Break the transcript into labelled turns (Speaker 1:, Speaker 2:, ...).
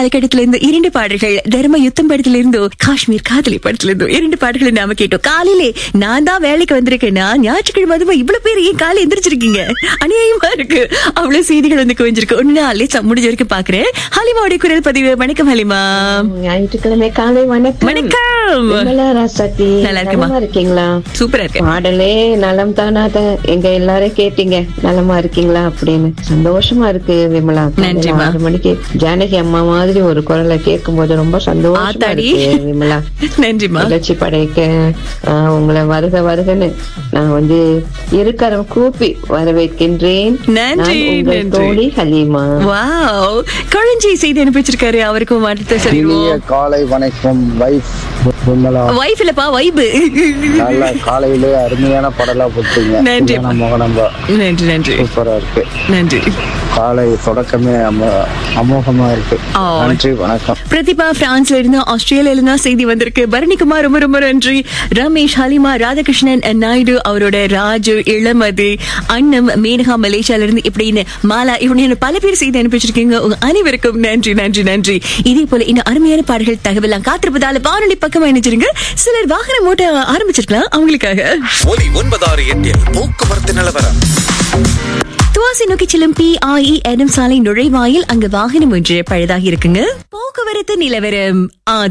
Speaker 1: காலகட்டத்தில இருந்து இரண்டு பாடல்கள் தர்ம யுத்தம் படத்துல இருந்தோ காஷ்மீர் காதலி படத்துல இருந்தோ இரண்டு பாடல்களை நாம கேட்டோம் காலையிலே நான் தான் வேலைக்கு வந்திருக்கேன்னா ஞாயிற்றுக்கிழமை அதுவும் இவ்வளவு பேர் ஏன் காலை எந்திரிச்சிருக்கீங்க அநியாயமா இருக்கு அவ்வளவு செய்திகள் வந்து குவிஞ்சிருக்கு ஒன்னு நாளே முடிஞ்ச வரைக்கும் பாக்குறேன் ஹலிமாவுடைய குரல் பதிவு வணக்கம் ஹலிமா
Speaker 2: ஞாயிற்றுக்கிழமை காலை வணக்கம்
Speaker 1: வணக்கம்
Speaker 2: விமலா ராசாத்தி
Speaker 1: நல்லா இருக்குமா?
Speaker 2: நலமா இருக்கீங்களா
Speaker 1: சூப்பரா இருக்கு
Speaker 2: பாடலே நலம் தானாத எங்க எல்லாரும் கேட்டீங்க நலமா இருக்கீங்களா அப்படின்னு சந்தோஷமா இருக்கு விமலா காலையில
Speaker 1: நன்றிம்மா.
Speaker 2: ஆறு மணிக்கு ஜானகி அம்மா மாதிரி ஒரு குரலை கேட்கும் போது ரொம்ப சந்தோஷமா
Speaker 1: ஆத்தாடி.
Speaker 2: இருக்கு விமலா
Speaker 1: நன்றிமா
Speaker 2: மகிழ்ச்சி படைக்க ஆஹ், உங்களை வருக வருகன்னு நான் வந்து இருக்கரம் கூப்பி வரவேற்கின்றேன்
Speaker 1: நன்றி,
Speaker 2: நான் உங்கள்
Speaker 1: நன்றி.
Speaker 2: தோழி ஹலீமா
Speaker 1: வாவ் குழஞ்சி செய்தி அனுப்பிச்சிருக்காரு அவருக்கும் வாழ்த்து
Speaker 3: இனிய
Speaker 1: சொல்லிடுவோம்
Speaker 3: காலை வணக்கம் வைஃப் விமலா
Speaker 1: வைஃப் இல்லப்பா வைபு
Speaker 3: நல்ல காலையிலே அருமையான படலா போட்டீங்க
Speaker 1: நன்றி.
Speaker 3: கல்யாண மோகனம்பா
Speaker 1: நன்றி நன்றி
Speaker 3: சூப்பரா இருக்கு
Speaker 1: நன்றி
Speaker 3: காலை தொடக்கமே அமோ அமோகமா இருக்கு
Speaker 1: ஆ.
Speaker 3: நன்றி வணக்கம்
Speaker 1: பிரதிபா பிரான்ஸ்ல இருந்து ஆஸ்திரேலியால இருந்து செய்தி வந்திருக்கு பரணிக்குமார் ரொம்ப ரொம்ப நன்றி ரமேஷ் ஹலிமா ராதாகிருஷ்ணன் நாயுடு அவரோட ராஜு இளமதி அண்ணம் மேனகா மலேசியால இருந்து இப்படின்னு மாலா இப்படின்னு பல பேர் செய்தி அனுப்பிச்சிருக்கீங்க உங்க அனைவருக்கும் நன்றி நன்றி நன்றி இதே போல இன்னும் அருமையான பாடல்கள் தகவலாம் காத்திருப்பதால வானொலி பக்கமா இணைச்சிருங்க சிலர் வாகனம் ஓட்ட ஆரம்பிச்சிருக்கலாம் அவங்களுக்காக
Speaker 4: ஒலி ஒன்பதாறு எட்டில் போக்குவரத்து நிலவரம்
Speaker 1: துவாசி நோக்கி செல்லும் பி ஆஇ எடம் சாலை நுழைவாயில் அங்கு வாகனம் ஒன்று பழுதாகி இருக்குங்க போக்குவரத்து நிலவரம் ஆ